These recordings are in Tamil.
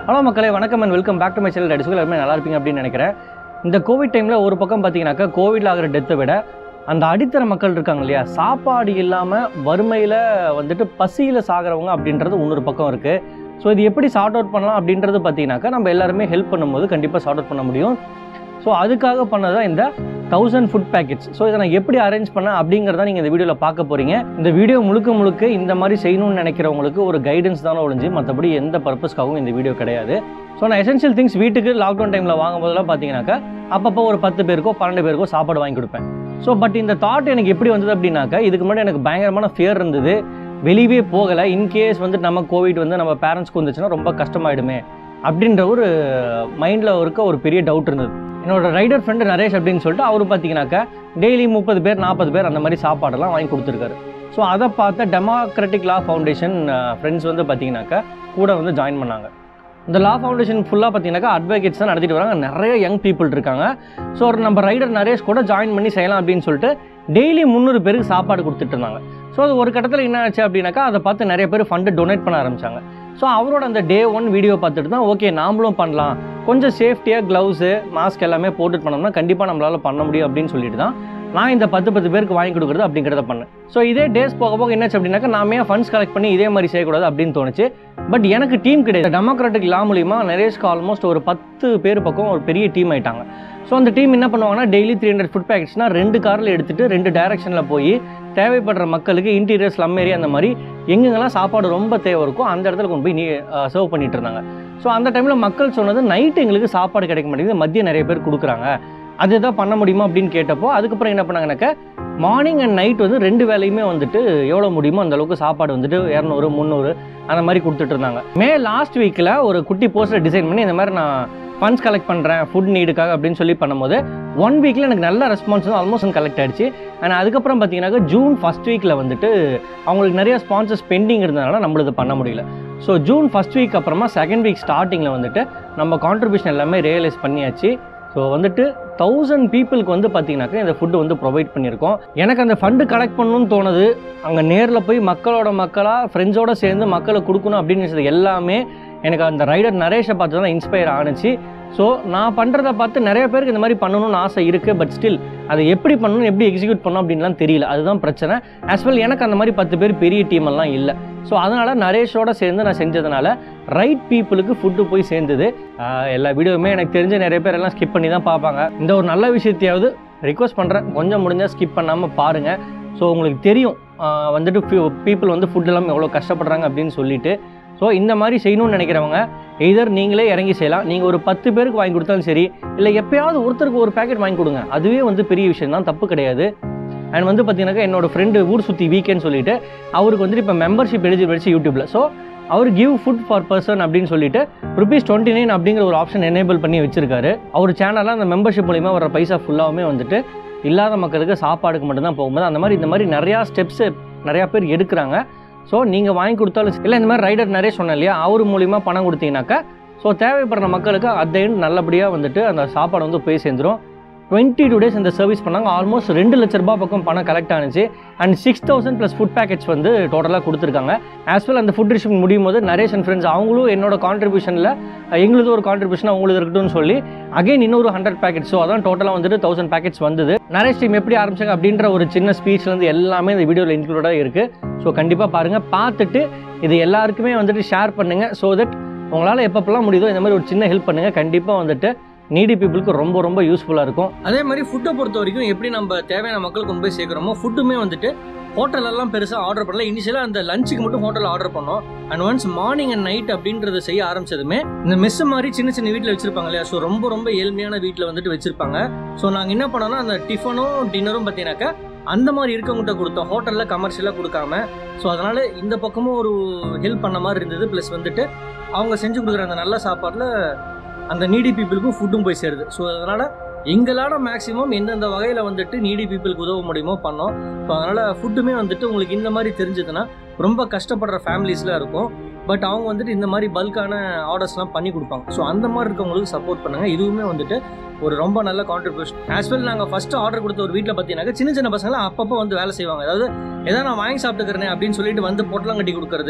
ஹலோ மக்களே வணக்கம் and welcome back to my channel ரெடிசுகள் எல்லாருமே நல்லா இருப்பீங்க அப்படின்னு நினைக்கிறேன் இந்த கோவிட் டைமில் ஒரு பக்கம் பார்த்தீங்கன்னாக்கா கோவிட்ல ஆகிற டெத்தை விட அந்த அடித்தர மக்கள் இருக்காங்க இல்லையா சாப்பாடு இல்லாமல் வறுமையில் வந்துட்டு பசியில் சாகிறவங்க அப்படின்றது இன்னொரு பக்கம் இருக்குது ஸோ இது எப்படி சார்ட் அவுட் பண்ணலாம் அப்படின்றது பார்த்தீங்கன்னாக்கா நம்ம எல்லாருமே ஹெல்ப் பண்ணும்போது கண்டிப்பாக சார்ட் அவுட் பண்ண முடியும் ஸோ அதுக்காக பண்ணதான் இந்த தௌசண்ட் ஃபுட் பேக்கெட்ஸ் ஸோ இதை நான் எப்படி அரேஞ்ச் பண்ணேன் அப்படிங்கிறத நீங்கள் இந்த வீடியோவில் பார்க்க போகிறீங்க இந்த வீடியோ முழுக்க முழுக்க இந்த மாதிரி செய்யணும்னு நினைக்கிறவங்களுக்கு ஒரு கைடன்ஸ் தானே ஒழிஞ்சு மற்றபடி எந்த பர்பஸ்க்காகவும் இந்த வீடியோ கிடையாது ஸோ நான் எசென்ஷியல் திங்ஸ் வீட்டுக்கு லாக்டவுன் டைமில் வாங்கும்போதெல்லாம் பார்த்தீங்கன்னாக்கா அப்பப்போ ஒரு பத்து பேருக்கோ பன்னெண்டு பேருக்கோ சாப்பாடு வாங்கி கொடுப்பேன் ஸோ பட் இந்த தாட் எனக்கு எப்படி வந்தது அப்படின்னாக்கா இதுக்கு முன்னாடி எனக்கு பயங்கரமான ஃபியர் இருந்தது வெளியவே போகலை இன்கேஸ் வந்து நம்ம கோவிட் வந்து நம்ம பேரண்ட்ஸ்க்கு வந்துச்சுன்னா ரொம்ப கஷ்டமாயிடுமே அப்படின்ற ஒரு மைண்டில் இருக்க ஒரு பெரிய டவுட் இருந்தது என்னோட ரைடர் ஃப்ரெண்டு நரேஷ் அப்படின்னு சொல்லிட்டு அவர் பார்த்தீங்கன்னாக்கா டெய்லி முப்பது பேர் நாற்பது பேர் அந்த மாதிரி சாப்பாடெல்லாம் வாங்கி கொடுத்துருக்காரு ஸோ அதை பார்த்த டெமோக்ராட்டிக் லா ஃபவுண்டேஷன் ஃப்ரெண்ட்ஸ் வந்து பார்த்தீங்கன்னாக்கா கூட வந்து ஜாயின் பண்ணாங்க இந்த லா ஃபவுண்டேஷன் ஃபுல்லாக பார்த்தீங்கன்னாக்கா அட்வொகேட்ஸ் தான் நடத்திட்டு வராங்க நிறைய யங் பீப்புள் இருக்காங்க ஸோ ஒரு நம்ம ரைடர் நரேஷ் கூட ஜாயின் பண்ணி செய்யலாம் அப்படின்னு சொல்லிட்டு டெய்லி முந்நூறு பேருக்கு சாப்பாடு கொடுத்துட்டு இருந்தாங்க ஸோ அது ஒரு கட்டத்தில் என்ன ஆச்சு அப்படின்னாக்கா அதை பார்த்து நிறைய பேர் ஃபண்டு டொனேட் பண்ண ஆரம்பிச்சாங்க ஸோ அவரோட அந்த டே ஒன் வீடியோ பார்த்துட்டு தான் ஓகே நாமளும் பண்ணலாம் கொஞ்சம் சேஃப்டியாக க்ளவுஸு மாஸ்க் எல்லாமே போட்டுட்டு பண்ணோம்னா கண்டிப்பாக நம்மளால் பண்ண முடியும் அப்படின்னு சொல்லிட்டு தான் நான் இந்த பத்து பத்து பேருக்கு வாங்கி கொடுக்குறது அப்படிங்கிறத பண்ணேன் ஸோ இதே டேஸ் போக போக என்னாச்சு அப்படின்னாக்கா நாம ஏன் ஃபண்ட்ஸ் கலெக்ட் பண்ணி இதே மாதிரி செய்யக்கூடாது அப்படின்னு தோணுச்சு பட் எனக்கு டீம் கிடையாது டெமோக்ராட்டிக் லா மூலிமா நரேஷ்க்கு ஆல்மோஸ்ட் ஒரு பத்து பேர் பக்கம் ஒரு பெரிய டீம் ஆயிட்டாங்க ஸோ அந்த டீம் என்ன பண்ணுவாங்கன்னா டெய்லி த்ரீ ஹண்ட்ரட் ஃபுட் பேக்கெட்ஸ்னால் ரெண்டு காரில் எடுத்துகிட்டு ரெண்டு டைரக்ஷனில் போய் தேவைப்படுற மக்களுக்கு இன்டீரியர் ஸ்லம் ஏரியா அந்த மாதிரி எங்கெங்கெல்லாம் சாப்பாடு ரொம்ப தேவை இருக்கோ அந்த இடத்துல கொண்டு போய் நீ சர்வ் பண்ணிட்டு இருந்தாங்க ஸோ அந்த டைமில் மக்கள் சொன்னது நைட்டு எங்களுக்கு சாப்பாடு கிடைக்க மாட்டேங்குது மதியம் நிறைய பேர் கொடுக்குறாங்க அது எதாவது பண்ண முடியுமா அப்படின்னு கேட்டப்போ அதுக்கப்புறம் என்ன பண்ணாங்கனாக்கா மார்னிங் அண்ட் நைட் வந்து ரெண்டு வேலையுமே வந்துட்டு எவ்வளோ முடியுமோ அந்த அளவுக்கு சாப்பாடு வந்துட்டு இரநூறு முந்நூறு அந்த மாதிரி கொடுத்துட்டு இருந்தாங்க மே லாஸ்ட் வீக்கில் ஒரு குட்டி போஸ்டர் டிசைன் பண்ணி இந்த மாதிரி நான் ஃபண்ட்ஸ் கலெக்ட் பண்ணுறேன் ஃபுட் நீடுக்காக அப்படின்னு சொல்லி பண்ணும்போது ஒன் வீக்கில் எனக்கு நல்ல ரெஸ்பான்ஸ் வந்து ஆல்மோஸ்ட் கலெக்ட் ஆயிடுச்சு அண்ட் அதுக்கப்புறம் பார்த்தீங்கன்னாக்கா ஜூன் ஃபஸ்ட் வீக்கில் வந்துட்டு அவங்களுக்கு நிறைய ஸ்பான்சர்ஸ் பெண்டிங் இருந்ததுனால நம்மளுக்கு பண்ண முடியல ஸோ ஜூன் ஃபஸ்ட் வீக் அப்புறமா செகண்ட் வீக் ஸ்டார்டிங்கில் வந்துட்டு நம்ம கான்ட்ரிபியூஷன் எல்லாமே ரியலைஸ் பண்ணியாச்சு ஸோ வந்துட்டு தௌசண்ட் பீப்புளுக்கு வந்து பார்த்தீங்கன்னாக்கா இந்த ஃபுட்டு வந்து ப்ரொவைட் பண்ணியிருக்கோம் எனக்கு அந்த ஃபண்டு கலெக்ட் பண்ணணும்னு தோணுது அங்கே நேரில் போய் மக்களோட மக்களாக ஃப்ரெண்ட்ஸோட சேர்ந்து மக்களுக்கு கொடுக்கணும் அப்படின்னு நினச்சது எல்லாமே எனக்கு அந்த ரைடர் நரேஷை பார்த்து தான் இன்ஸ்பயர் ஆணுச்சு ஸோ நான் பண்ணுறத பார்த்து நிறைய பேருக்கு இந்த மாதிரி பண்ணணும்னு ஆசை இருக்குது பட் ஸ்டில் அதை எப்படி பண்ணணும் எப்படி எக்ஸிக்யூட் பண்ணணும் அப்படின்லாம் தெரியல அதுதான் பிரச்சனை ஆஸ் வெல் எனக்கு அந்த மாதிரி பத்து பேர் பெரிய டீம் எல்லாம் இல்லை ஸோ அதனால் நரேஷோட சேர்ந்து நான் செஞ்சதுனால ரைட் பீப்புளுக்கு ஃபுட்டு போய் சேர்ந்தது ஆஹ் எல்லா வீடியோவுமே எனக்கு தெரிஞ்ச நிறைய பேர் எல்லாம் ஸ்கிப் பண்ணி தான் பார்ப்பாங்க இந்த ஒரு நல்ல விஷயத்தையாவது ரிக்வஸ்ட் பண்ணுறேன் கொஞ்சம் முடிஞ்சால் ஸ்கிப் பண்ணாமல் பாருங்கள் ஸோ உங்களுக்கு தெரியும் ஆஹ் வந்துட்டு பீப்புள் வந்து ஃபுட் எல்லாம் எவ்வளோ கஷ்டப்படுறாங்க அப்படின்னு சொல்லிட்டு ஸோ இந்த மாதிரி செய்யணும்னு நினைக்கிறவங்க எதர் நீங்களே இறங்கி செய்யலாம் நீங்கள் ஒரு பத்து பேருக்கு வாங்கி கொடுத்தாலும் சரி இல்லை எப்பயாவது ஒருத்தருக்கு ஒரு பேக்கெட் வாங்கி கொடுங்க அதுவே வந்து பெரிய விஷயம் தான் தப்பு கிடையாது அண்ட் வந்து பார்த்தீங்கன்னாக்கா என்னோட ஃப்ரெண்டு ஊர் சுற்றி வீக்கெண்ட் சொல்லிட்டு அவருக்கு வந்துட்டு இப்போ மெம்பர்ஷிப் எழுதி வச்சு யூடியூப்பில் ஸோ அவர் கிவ் ஃபுட் ஃபார் பர்சன் அப்படின்னு சொல்லிட்டு ருபீஸ் டுவெண்ட்டி நைன் அப்படிங்கிற ஒரு ஆப்ஷன் எனேபிள் பண்ணி வச்சிருக்காரு அவர் சேனலில் அந்த மெம்பர்ஷிப் மூலிமா வர பைசா ஃபுல்லாகவுமே வந்துட்டு இல்லாத மக்களுக்கு சாப்பாடுக்கு மட்டும்தான் போகும்போது அந்த மாதிரி இந்த மாதிரி நிறையா ஸ்டெப்ஸு நிறையா பேர் எடுக்கிறாங்க ஸோ நீங்கள் வாங்கி கொடுத்தாலும் இல்லை இந்த மாதிரி ரைடர் நிறைய சொன்னேன் இல்லையா அவர் மூலிமா பணம் கொடுத்தீங்கன்னாக்கா ஸோ தேவைப்படுற மக்களுக்கு அட் த எண்ட் நல்லபடியாக வந்துட்டு அந்த சாப்பாடு வந்து போய் சேர்ந்துரும் டுவெண்ட்டி டூ டேஸ் இந்த சர்வீஸ் பண்ணாங்க ஆல்மோஸ்ட் ரெண்டு லட்ச ரூபாய் பக்கம் பணம் கலெக்ட் ஆனிச்சு and six thousand plus food packets வந்து டோட்டலாக கொடுத்துருக்காங்க ஆஸ் வெல் அந்த ஃபுட் டிஸ்ட்ரிபியூட் முடியும் போது நரேஷ் அண்ட் ஃப்ரெண்ட்ஸ் அவங்களும் என்னோட கான்ட்ரிபியூஷனில் எங்களுது ஒரு கான்ட்ரிபியூஷன் அவங்களுக்கு இருக்கட்டும்னு சொல்லி அகைன் இன்னொரு ஹண்ட்ரட் பேக்கெட்ஸ் ஸோ அதான் டோட்டலாக வந்துட்டு தௌசண்ட் பேக்கெட்ஸ் வந்தது நரேஷ் டீம் எப்படி ஆரம்பிச்சாங்க அப்படின்ற ஒரு சின்ன ஸ்பீச்லேருந்து எல்லாமே இந்த வீடியோவில் இன்க்ளூடாக இருக்குது ஸோ கண்டிப்பாக பாருங்கள் பார்த்துட்டு இது எல்லாருக்குமே வந்துட்டு ஷேர் பண்ணுங்கள் ஸோ தட் உங்களால் எப்பப்பெல்லாம் முடியுதோ இந்த மாதிரி ஒரு சின்ன ஹெல்ப் பண்ணுங்கள் கண்டிப்பாக வந்துட்டு நீடி பீப்புளுக்கு ரொம்ப ரொம்ப யூஸ்ஃபுல்லாக இருக்கும் அதே மாதிரி ஃபுட்டை பொறுத்த வரைக்கும் எப்படி நம்ம தேவையான மக்களுக்கு கொண்டு போய் சேர்க்குறோமோ ஃபுட்டுமே வந்துட்டு ஹோட்டலெல்லாம் பெருசாக ஆர்டர் பண்ணல இனிஷியலாக அந்த லஞ்சுக்கு மட்டும் ஹோட்டலில் ஆர்டர் பண்ணோம் and once morning and night அப்படின்றத செய்ய ஆரம்பிச்சதுமே இந்த மெஸ் மாதிரி சின்ன சின்ன வீட்டில் வச்சிருப்பாங்க இல்லையா ஸோ ரொம்ப ரொம்ப ஏழ்மையான வீட்டில் வந்துட்டு வச்சிருப்பாங்க ஸோ நாங்கள் என்ன பண்ணோம்னா அந்த டிஃபனும் டின்னரும் பார்த்தீங்கன்னாக்கா அந்த மாதிரி இருக்கவங்ககிட்ட கொடுத்தோம் ஹோட்டலில் கமர்ஷியலாக கொடுக்காம ஸோ அதனால் இந்த பக்கமும் ஒரு ஹெல்ப் பண்ண மாதிரி இருந்தது ப்ளஸ் வந்துட்டு அவங்க செஞ்சு கொடுக்குற அந்த நல்ல சாப்பாட்டில் அந்த நீடி பீப்புளுக்கும் ஃபுட்டும் போய் சேருது ஸோ அதனால் எங்களால் மேக்ஸிமம் எந்தெந்த வகையில் வந்துட்டு நீடி பீப்புளுக்கு உதவ முடியுமோ பண்ணோம் ஸோ அதனால் ஃபுட்டுமே வந்துட்டு உங்களுக்கு இந்த மாதிரி தெரிஞ்சதுன்னா ரொம்ப கஷ்டப்படுற ஃபேமிலிஸ்லாம் இருக்கும் பட் அவங்க வந்துட்டு இந்த மாதிரி பல்கான ஆர்டர்ஸ்லாம் பண்ணி கொடுப்பாங்க ஸோ அந்த மாதிரி இருக்கவங்களுக்கு சப்போர்ட் பண்ணுங்கள் இதுவுமே வந்துட்டு ஒரு ரொம்ப நல்ல கான்ட்ரிபியூஷன் ஆஸ் வெல் நாங்கள் ஃபர்ஸ்ட் ஆர்டர் கொடுத்த ஒரு வீட்டில் பார்த்தீங்கன்னா சின்ன சின்ன பசங்களாம் அப்பப்போ வந்து வேலை செய்வாங்க அதாவது ஏதாவது நான் வாங்கி சாப்பிட்டுக்கிறேன் அப்படின்னு சொல்லிட்டு வந்து பொட்டலம் கட்டி கொடுக்கறது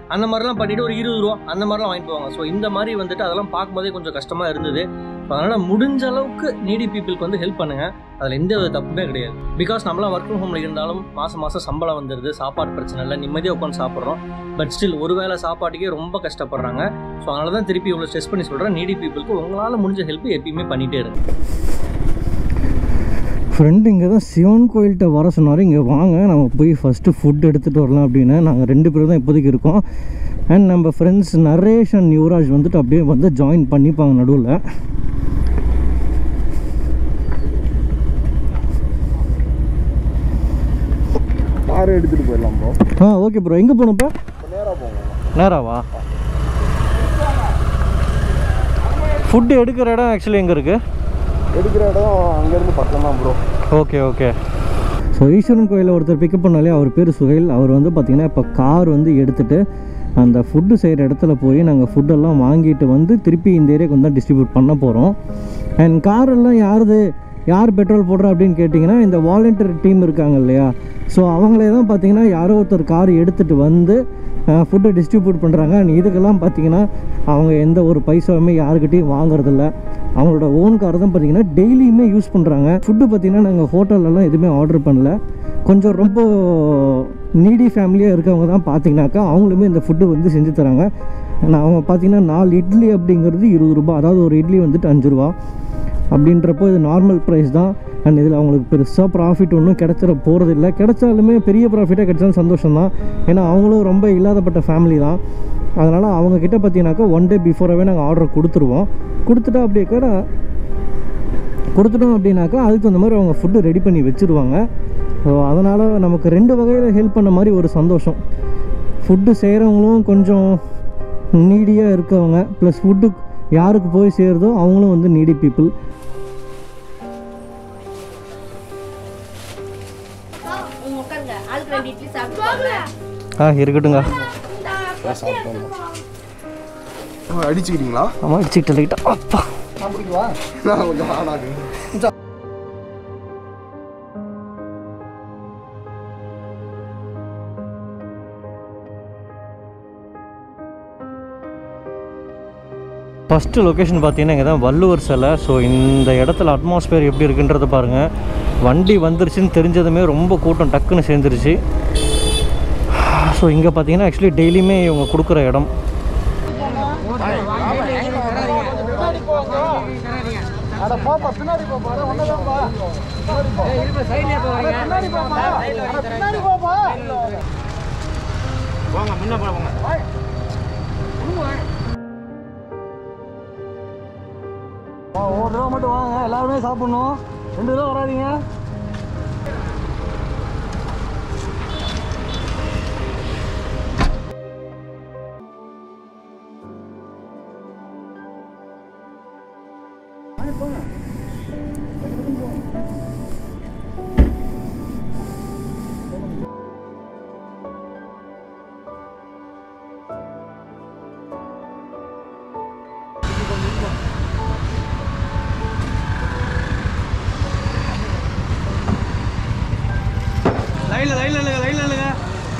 அந்த மாதிரிலாம் பண்ணிட்டு ஒரு இருபது ரூபா அந்த மாதிரிலாம் வாங்கிட்டு போவாங்க ஸோ இந்த மாதிரி வந்துட்டு அதெல்லாம் பார்க்கும்போதே கொஞ்சம் கஷ்டமாக இருந்தது ஸோ அதனால் முடிஞ்ச அளவுக்கு நீடி பீப்புளுக்கு வந்து ஹெல்ப் பண்ணுங்கள் அதில் எந்த வித தப்புமே கிடையாது பிகாஸ் நம்மளாம் ஒர்க் ஃப்ரம் ஹோமில் இருந்தாலும் மாதம் மாதம் சம்பளம் வந்துடுது சாப்பாடு பிரச்சனை இல்லை நிம்மதியாக உட்காந்து சாப்பிட்றோம் பட் ஸ்டில் ஒரு வேளை சாப்பாட்டுக்கே ரொம்ப கஷ்டப்படுறாங்க ஸோ அதனால தான் திருப்பி இவ்வளோ ஸ்ட்ரெஸ் பண்ணி சொல்கிறேன் நீடி பீப்புளுக்கு உங்களால் முடிஞ்ச ஹெல்ப் எப்பயுமே பண்ணிகிட்டே இருங்க ஃப்ரெண்டு இங்கே தான் சிவன் கோயில்கிட்ட வர சொன்னார் இங்கே வாங்க நம்ம போய் ஃபஸ்ட்டு ஃபுட் எடுத்துகிட்டு வரலாம் அப்படின்னு நாங்கள் ரெண்டு பேரும் தான் இப்போதைக்கு இருக்கோம் அண்ட் நம்ம ஃப்ரெண்ட்ஸ் நரேஷ் அண்ட் யுவராஜ் வந்துட்டு அப்படியே வந்து ஜாயின் பண்ணிப்பாங்க நடுவில் காரை எடுத்துட்டு போயிடலாம் ப்ரோ ஆ ஓகே ப்ரோ எங்கே போகணும்ப்பா நேராக போங்க நேராவா ஃபுட்டு எடுக்கிற இடம் ஆக்சுவலி எங்கே இருக்குது எடுக்கிற இடம் அங்கேருந்து பக்கம் தான் bro okay okay so Eswaran கோயிலில் ஒருத்தர் பிக்கப் பண்ணாலே அவர் பேர் சுகைல் அவர் வந்து பார்த்திங்கன்னா இப்போ கார் வந்து எடுத்துகிட்டு அந்த ஃபுட்டு செய்கிற இடத்துல போய் நாங்கள் ஃபுட்டெல்லாம் வாங்கிட்டு வந்து திருப்பி இந்த ஏரியாவுக்கு வந்து டிஸ்ட்ரிபியூட் பண்ண போகிறோம் அண்ட் காரெல்லாம் யாருது யார் பெட்ரோல் போடுறா அப்படின்னு கேட்டிங்கன்னா இந்த வாலண்டியர் டீம் இருக்காங்க இல்லையா ஸோ அவங்களே தான் பார்த்தீங்கன்னா யாரோ ஒருத்தர் கார் எடுத்துகிட்டு வந்து ஃபுட்டை டிஸ்ட்ரிபியூட் பண்ணுறாங்க அண்ட் இதுக்கெல்லாம் பார்த்தீங்கன்னா அவங்க எந்த ஒரு பைசாவுமே யாருக்கிட்டையும் வாங்குறதில்ல அவங்களோட ஓன் கார் தான் பார்த்தீங்கன்னா டெய்லியுமே யூஸ் பண்ணுறாங்க ஃபுட்டு பார்த்தீங்கன்னா நாங்கள் ஹோட்டல்லலாம் எதுவுமே ஆர்டர் பண்ணல கொஞ்சம் ரொம்ப நீடி ஃபேமிலியாக இருக்கவங்க தான் பார்த்தீங்கன்னாக்கா அவங்களுமே இந்த ஃபுட்டு வந்து செஞ்சு தராங்க நான் அவங்க பார்த்தீங்கன்னா நாலு இட்லி அப்படிங்கிறது இருபது ரூபா அதாவது ஒரு இட்லி வந்துட்டு அஞ்சு ரூபா அப்படின்றப்போ இது நார்மல் ப்ரைஸ் தான் அண்ட் இதில் அவங்களுக்கு பெருசாக ப்ராஃபிட் ஒன்றும் கிடச்சிட போகிறதில்ல கிடைச்சாலுமே பெரிய ப்ராஃபிட்டாக கிடைச்சாலும் சந்தோஷம் தான் ஏன்னா அவங்களும் ரொம்ப இல்லாதப்பட்ட ஃபேமிலி தான் அதனால் அவங்கக்கிட்ட பார்த்தீங்கன்னாக்கா ஒன் டே பிஃபோராகவே நாங்கள் ஆர்டர் கொடுத்துருவோம் கொடுத்துட்டா அப்படியே கொடுத்துட்டோம் அப்படின்னாக்கா அதுக்கு தகுந்த மாதிரி அவங்க ஃபுட்டு ரெடி பண்ணி வச்சுருவாங்க ஸோ அதனால் நமக்கு ரெண்டு வகையில் ஹெல்ப் பண்ண மாதிரி ஒரு சந்தோஷம் ஃபுட்டு செய்கிறவங்களும் கொஞ்சம் நீடியாக இருக்கவங்க ப்ளஸ் ஃபுட்டு யாருக்கு போய் சேருதோ அவங்களும் வந்து நீடி பீப்புள் உங்க உட்காருங்க ஆளுக்கு ரெண்டு இட்லி சாப்பிட்டு ஆ இருக்கட்டுங்க அடிச்சுக்கிறீங்களா ஆமாம் அடிச்சுக்கிட்ட லைட்டாக அப்பா நான் பிடிக்கவா நான் கொஞ்சம் ஆனாகு ஃபஸ்ட்டு லொக்கேஷன் பார்த்தீங்கன்னா இங்கே தான் வள்ளுவர் சிலை ஸோ இந்த இடத்துல அட்மாஸ்பியர் எப்படி இருக்குன்றத பாருங்கள் வண்டி வந்துருச்சுன்னு தெரிஞ்சதுமே ரொம்ப கூட்டம் டக்குன்னு சேர்ந்துருச்சு ஸோ இங்கே பார்த்தீங்கன்னா ஆக்சுவலி டெய்லியுமே இவங்க கொடுக்குற இடம் அட பாப்பா பின்னாடி பாப்பா அட ஒன்னதான்பா பின்னாடி பாப்பா அட பின்னாடி பாப்பா ஒரு ரூபா மட்டும் வாங்க எல்லாருமே சாப்பிட்ணும் ரெண்டு ரூபா வராதீங்க லைனில் லைனில் இல்லைங்க லைனில் இல்லைங்க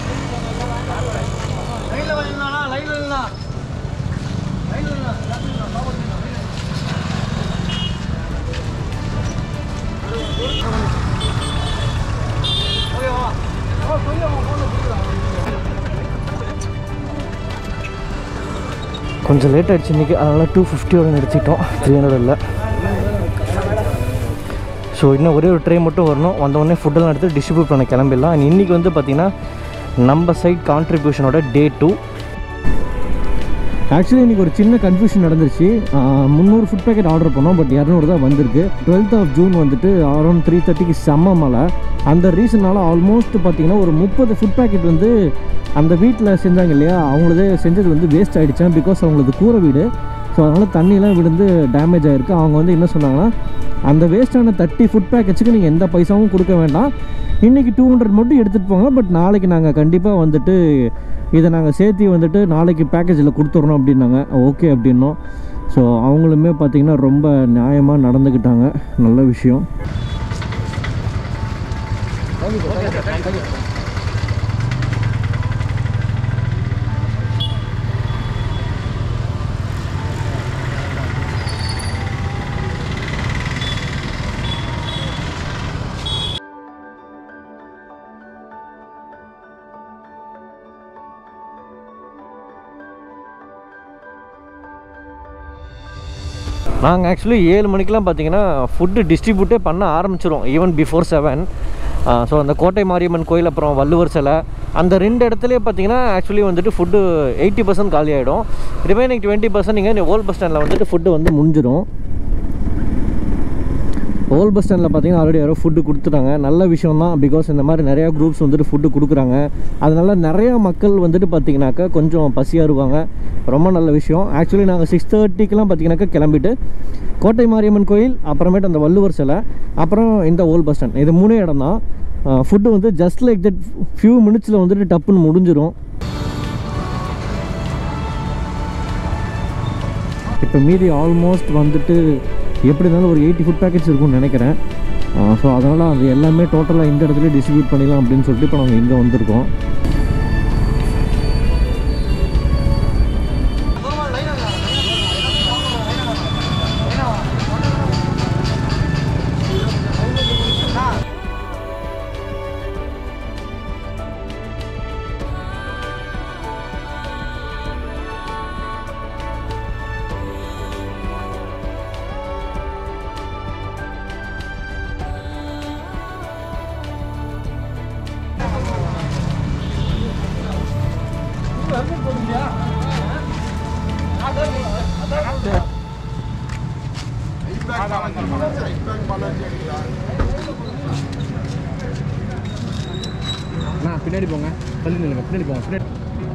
லைனில் வரலாம் லைனில் இல்லைண்ணா லைனில் இல்லைண்ணா கொஞ்சம் லேட் ஆயிடுச்சு இன்றைக்கி அதனால் டூ ஃபிஃப்டியோட நிறுத்திட்டோம் த்ரீ ஹண்ட்ரட் இல்லை ஸோ இன்னும் ஒரே ஒரு ட்ரே மட்டும் வரணும் வந்தவொடனே ஃபுட்டெல்லாம் எடுத்து டிஸ்ட்ரிபியூட் பண்ண கிளம்பிடலாம் அண்ட் இன்றைக்கி வந்து பார்த்திங்கன்னா நம்ம சைட் கான்ட்ரிபியூஷனோட டே டூ ஆக்சுவலி இன்றைக்கி ஒரு சின்ன கன்ஃபியூஷன் நடந்துருச்சு முந்நூறு ஃபுட் பேக்கெட் ஆர்டர் பண்ணோம் பட் இரநூறு தான் வந்திருக்கு டுவெல்த் ஆஃப் ஜூன் வந்துட்டு அரௌண்ட் த்ரீ தேர்ட்டிக்கு செம்ம மழை அந்த ரீசனால் ஆல்மோஸ்ட் பார்த்தீங்கன்னா ஒரு முப்பது ஃபுட் பேக்கெட் வந்து அந்த வீட்டில் செஞ்சாங்க இல்லையா அவங்களதே செஞ்சது வந்து வேஸ்ட் ஆகிடுச்சான் பிகாஸ் அவங்களது கூரை வீடு ஸோ அதனால் தண்ணிலாம் விழுந்து டேமேஜ் ஆகிருக்கு அவங்க வந்து என்ன சொன்னாங்கன்னா அந்த வேஸ்ட்டான தேர்ட்டி ஃபுட் பேக்கெட்ஸுக்கு நீங்கள் எந்த பைசாவும் கொடுக்க வேண்டாம் இன்றைக்கி டூ ஹண்ட்ரட் மட்டும் எடுத்துகிட்டு போங்க பட் நாளைக்கு நாங்கள் கண்டிப்பாக வந்துட்டு இதை நாங்கள் சேர்த்து வந்துட்டு நாளைக்கு பேக்கேஜில் கொடுத்துட்றோம் அப்படின்னாங்க ஓகே அப்படின்னோம் ஸோ அவங்களுமே பார்த்திங்கன்னா ரொம்ப நியாயமாக நடந்துக்கிட்டாங்க நல்ல விஷயம் நாங்கள் ஆக்சுவலி ஏழு மணிக்கெலாம் பார்த்தீங்கன்னா ஃபுட்டு டிஸ்ட்ரிபியூட்டே பண்ண ஆரம்பிச்சிரும் ஈவன் பிஃபோர் செவன் ஸோ அந்த கோட்டை மாரியம்மன் கோயில் அப்புறம் வள்ளுவர் சிலை அந்த ரெண்டு இடத்துலையே பார்த்தீங்கன்னா ஆக்சுவலி வந்துட்டு ஃபுட்டு எயிட்டி பர்சன்ட் காலி ஆகிடும் ரிமைனிங் டுவெண்ட்டி பர்சன்ட் நீங்கள் ஓல்ட் பஸ் ஸ்டாண்டில் வந்துட்டு ஃபுட்டு வந்து முடிஞ்சிடும் ஓல்ட் பஸ் ஸ்டாண்டில் பார்த்தீங்கன்னா ஆல்ரெடி யாரோ ஃபுட்டு கொடுத்துட்டாங்க நல்ல விஷயம் தான் பிகாஸ் இந்த மாதிரி நிறையா குரூப்ஸ் வந்துட்டு ஃபுட்டு கொடுக்குறாங்க அதனால நிறையா மக்கள் வந்துட்டு பார்த்தீங்கன்னாக்கா கொஞ்சம் பசியாக இருப்பாங்க ரொம்ப நல்ல விஷயம் ஆக்சுவலி நாங்கள் சிக்ஸ் தேர்ட்டிக்கெலாம் பார்த்தீங்கன்னாக்கா கிளம்பிட்டு கோட்டை மாரியம்மன் கோயில் அப்புறமேட்டு அந்த வள்ளுவர் சிலை அப்புறம் இந்த ஓல்ட் பஸ் ஸ்டாண்ட் இது மூணே இடம் தான் ஃபுட்டு வந்து ஜஸ்ட் லைக் தட் ஃபியூ மினிட்ஸில் வந்துட்டு டப்புன்னு முடிஞ்சிடும் இப்போ மீதி ஆல்மோஸ்ட் வந்துட்டு எப்படி இருந்தாலும் ஒரு எயிட்டி ஃபுட் பேக்கெட்ஸ் இருக்கும்னு நினைக்கிறேன் ஸோ அதனால் அது எல்லாமே டோட்டலாக இந்த இடத்துல டிஸ்ட்ரிபியூட் பண்ணிடலாம் அப்படின்னு சொல்லிட்டு இப்போ நாங்கள் இங்கே வந்திருக்கோம் அண்ணா பின்னாடி போங்க தள்ளி நில்லுங்க பின்னாடி போங்க பின்னாடி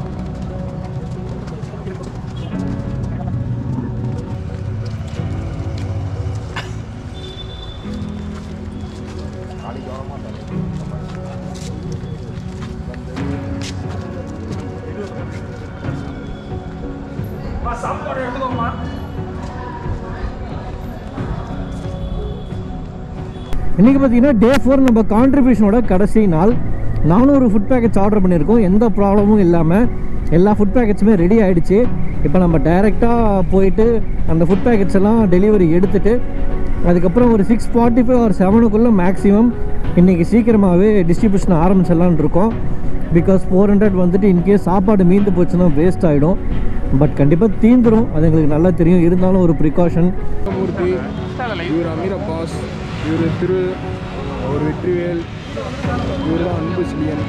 இன்றைக்கி பார்த்தீங்கன்னா டே ஃபோர் நம்ம கான்ட்ரிபியூஷனோட கடைசி நாள் நானூறு ஃபுட் பேக்கெட்ஸ் ஆர்டர் பண்ணியிருக்கோம் எந்த ப்ராப்ளமும் இல்லாமல் எல்லா ஃபுட் பேக்கெட்ஸுமே ரெடி ஆகிடுச்சு இப்போ நம்ம டைரெக்டாக போயிட்டு அந்த ஃபுட் பேக்கெட்ஸ் எல்லாம் டெலிவரி எடுத்துட்டு அதுக்கப்புறம் ஒரு சிக்ஸ் ஃபார்ட்டி ஃபைவ் ஒரு செவனுக்குள்ளே மேக்ஸிமம் இன்றைக்கி சீக்கிரமாகவே டிஸ்ட்ரிபியூஷன் ஆரம்பிச்சிடலான்னு இருக்கோம் பிகாஸ் ஃபோர் ஹண்ட்ரட் வந்துட்டு இன்கேஸ் சாப்பாடு மீந்து போச்சுன்னா வேஸ்ட் ஆகிடும் பட் கண்டிப்பாக தீந்துரும் அது எங்களுக்கு நல்லா தெரியும் இருந்தாலும் ஒரு ப்ரிகாஷன் மூர்த்தி இவர் அமீர் அப்பாஸ் இவர் திரு அவர் வெற்றிவேல் இவர் தான் அன்பு சிலியன்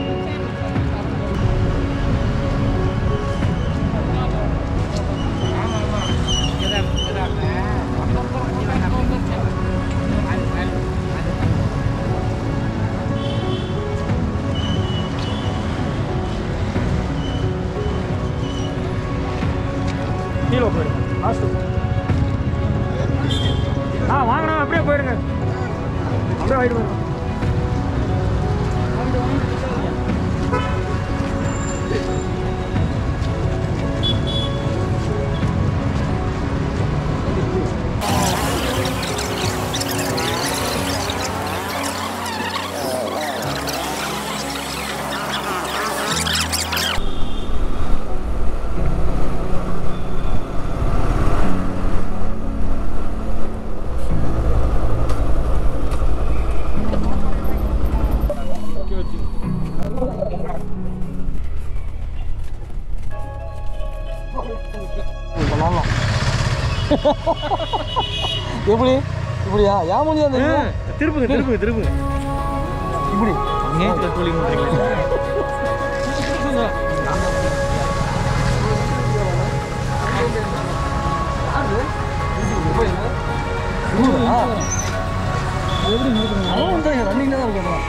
கீழே போயிடுங்க லாஸ்ட்டு ஆ வாங்கண்ணா அப்படியே போயிடுங்க அப்படியே வாங்கிட்டு போயிருங்க எப்படி இப்படியா ஏன் முடியாது திருப்புங்க திருப்புங்க திருப்புங்க இப்படி நேற்று கூலிங் பண்ணுறீங்களா ரன்னிங்ல தான் இருக்கணும்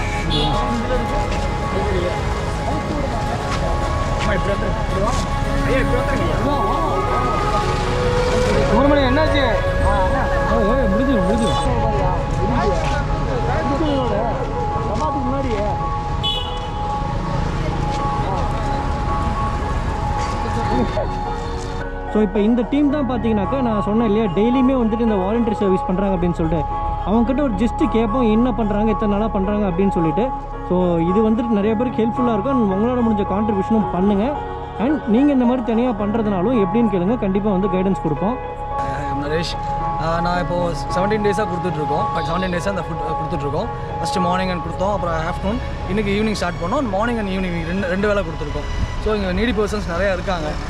சுப்பிரமணியம் என்னாச்சு முடிஞ்சு முடிஞ்சு முன்னாடியே ஸோ இப்போ இந்த டீம் தான் பார்த்தீங்கன்னாக்கா நான் சொன்னேன் இல்லையா டெய்லியுமே வந்துட்டு இந்த வாலண்டியர் சர்வீஸ் பண்ணுறாங்க அப்படின்னு சொல்லிட்டு அவங்கக்கிட்ட ஒரு ஜஸ்ட்டு கேட்போம் என்ன பண்ணுறாங்க எத்தனை நாளாக பண்ணுறாங்க அப்படின்னு சொல்லிட்டு ஸோ இது வந்துட்டு நிறைய பேருக்கு ஹெல்ப்ஃபுல்லாக இருக்கும் and உங்களால் முடிஞ்ச கான்ட்ரிபியூஷனும் பண்ணுங்கள் அண்ட் நீங்கள் இந்த மாதிரி தனியாக பண்ணுறதுனாலும் எப்படின்னு கேளுங்க கண்டிப்பாக வந்து கைடன்ஸ் கொடுப்போம் நரேஷ் ஆஹ் நான் இப்போது செவன்டீன் டேஸாக கொடுத்துட்ருக்கோம் செவன்டீன் டேஸாக அந்த ஃபுட் கொடுத்துட்ருக்கோம் ஃபஸ்ட்டு மார்னிங் அண்ட் கொடுத்தோம் அப்புறம் ஆஃப்டர்நூன் இன்றைக்கி ஈவினிங் ஸ்டார்ட் பண்ணோம் மார்னிங் அண்ட் ஈவினிங் ரெண்டு ரெண்டு வேளை கொடுத்துருக்கோம் ஸோ இங்கே நீடி பர்சன்ஸ் நிறையா இருக்காங்க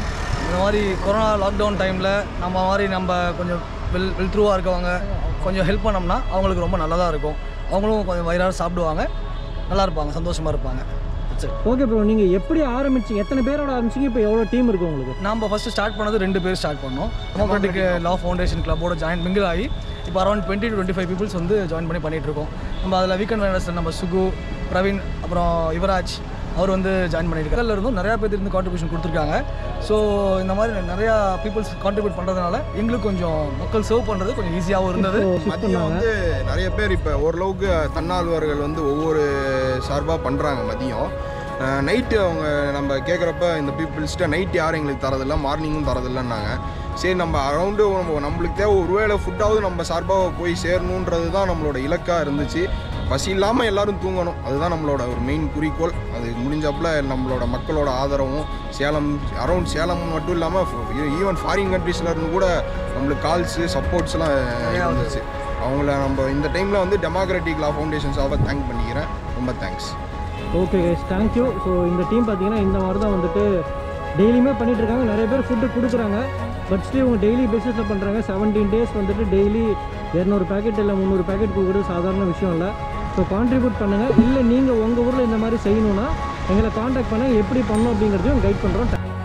இந்த மாதிரி கொரோனா லாக்டவுன் டைமில் நம்ம மாதிரி நம்ம கொஞ்சம் வெல் வெல் த்ரூவாக இருக்கவங்க கொஞ்சம் ஹெல்ப் பண்ணோம்னா அவங்களுக்கு ரொம்ப நல்லதாக இருக்கும் அவங்களும் கொஞ்சம் வயிறார சாப்பிடுவாங்க நல்லா இருப்பாங்க சந்தோஷமாக இருப்பாங்க That's it. ஓகே ப்ரோ நீங்கள் எப்படி ஆரம்பிச்சீங்க எத்தனை பேரோட ஆரம்பிச்சீங்க இப்போ எவ்வளோ டீம் இருக்கு உங்களுக்கு நம்ம ஃபஸ்ட்டு ஸ்டார்ட் பண்ணது ரெண்டு பேர் ஸ்டார்ட் பண்ணோம் டெமோக்ராட்டிக் லா ஃபவுண்டேஷன் கிளப்போட ஜாயின் மிங்கிள் ஆகி இப்போ around twenty to twenty five peoples வந்து ஜாயின் பண்ணி பண்ணிட்டு இருக்கோம் நம்ம அதில் வீக்கெண்ட் வேனர்ஸில் நம்ம சுகு பிரவீன் அப்புறம் யுவராஜ் அவர் வந்து ஜாயின் பண்ணியிருக்காரு அதில் இருந்தும் நிறையா பேர் இருந்து கான்ட்ரிபியூஷன் கொடுத்துருக்காங்க ஸோ இந்த மாதிரி நிறையா பீப்புள்ஸ் கான்ட்ரிபியூட் பண்ணுறதுனால எங்களுக்கு கொஞ்சம் மக்கள் சர்வ் பண்ணுறது கொஞ்சம் ஈஸியாகவும் இருந்தது மதியம் வந்து நிறைய பேர் இப்போ ஓரளவுக்கு தன்னார்வர்கள் வந்து ஒவ்வொரு சார்பாக பண்ணுறாங்க மதியம் நைட்டு அவங்க நம்ம கேட்குறப்ப இந்த பீப்புள்ஸ்கிட்ட நைட் யாரும் எங்களுக்கு தரதில்ல மார்னிங்கும் தரதில்லைன்னாங்க சரி நம்ம அரௌண்டு நம்ம நம்மளுக்கு தேவை ஒருவேளை ஃபுட்டாவது நம்ம சார்பாக போய் சேரணுன்றது தான் நம்மளோட இலக்காக இருந்துச்சு பசி இல்லாமல் எல்லாரும் தூங்கணும் அதுதான் நம்மளோட ஒரு மெயின் குறிக்கோள் அது முடிஞ்சப்பல நம்மளோட மக்களோட ஆதரவும் சேலம் அரௌண்ட் சேலம் மட்டும் இல்லாமல் ஈவன் ஃபாரின் கண்ட்ரீஸ்ல இருந்து கூட நம்மளுக்கு கால்ஸு சப்போர்ட்ஸ்லாம் இருந்துச்சு அவங்கள நம்ம இந்த டைமில் வந்து டெமோக்ராட்டிக் லா ஃபவுண்டேஷன் சார்பாக தேங்க் பண்ணிக்கிறேன் ரொம்ப thanks okay guys thank you so இந்த டீம் பார்த்தீங்கன்னா இந்த மாதிரி தான் வந்துட்டு டெய்லியுமே பண்ணிட்டு இருக்காங்க நிறைய பேர் ஃபுட்டு கொடுக்குறாங்க பட் ஸ்டில் இவங்க டெய்லி பேசிஸில் பண்ணுறாங்க செவன்டீன் டேஸ் வந்துட்டு டெய்லி இரநூறு பேக்கெட் இல்லை முந்நூறு பேக்கெட் கொடுக்குறது சாதாரண விஷயம் இல்லை ஸோ கான்ட்ரிபியூட் பண்ணுங்கள் இல்லை நீங்கள் உங்கள் ஊரில் இந்த மாதிரி செய்யணும்னா எங்களை காண்டாக்ட் பண்ண எப்படி பண்ணணும் அப்படிங்கிறதையும் கைட் பண்ணுறோம்